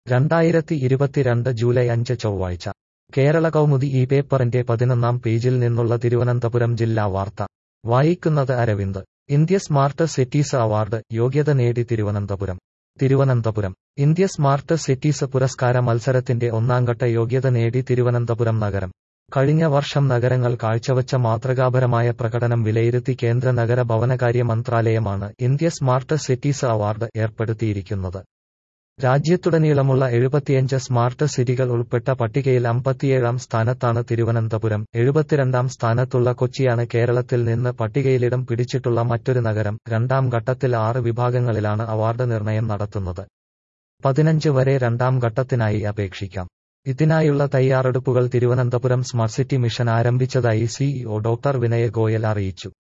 രണ്ടായിരത്തി ഇരുപത്തിരണ്ട് ജൂലൈ അഞ്ച് ചൊവ്വാഴ്ച കേരള കൗമുദി ഈ പേപ്പറിന്റെ പതിനൊന്നാം പേജിൽ നിന്നുള്ള തിരുവനന്തപുരം ജില്ലാ വാർത്ത വായിക്കുന്നത് Aravind India smart cities award യോഗ്യത നേടി Thiruvananthapuram Thiruvananthapuram India smart cities പുരസ്കാര മത്സരത്തിന്റെ ഒന്നാംഘട്ട യോഗ്യത നേടി തിരുവനന്തപുരം നഗരം കഴിഞ്ഞ വർഷം നഗരങ്ങൾ കാഴ്ചവച്ച മാതൃകാപരമായ പ്രകടനം വിലയിരുത്തി കേന്ദ്ര നഗര ഭവനകാര്യ മന്ത്രാലയമാണ് ഇന്ത്യ സ്മാർട്ട് സിറ്റീസ് അവാർഡ് ഏർപ്പെടുത്തിയിരിക്കുന്നത് രാജ്യത്തുടനീളമുള്ള എഴുപത്തിയഞ്ച് സ്മാർട്ട് സിറ്റികൾ ഉൾപ്പെട്ട പട്ടികയിൽ അമ്പത്തിയേഴാം സ്ഥാനത്താണ് തിരുവനന്തപുരം എഴുപത്തിരണ്ടാം സ്ഥാനത്തുള്ള കൊച്ചിയാണ് കേരളത്തിൽ നിന്ന് പട്ടികയിലിടം പിടിച്ചിട്ടുള്ള മറ്റൊരു നഗരം രണ്ടാം ഘട്ടത്തിൽ ആറ് വിഭാഗങ്ങളിലാണ് അവാർഡ് നിർണയം നടത്തുന്നത് പതിനഞ്ച് വരെ രണ്ടാം ഘട്ടത്തിനായി അപേക്ഷിക്കാം ഇതിനായുള്ള തയ്യാറെടുപ്പുകൾ തിരുവനന്തപുരം സ്മാർട്ട് സിറ്റി മിഷൻ ആരംഭിച്ചതായി സിഇഒ ഡോക്ടർ വിനയ ഗോയൽ അറിയിച്ചു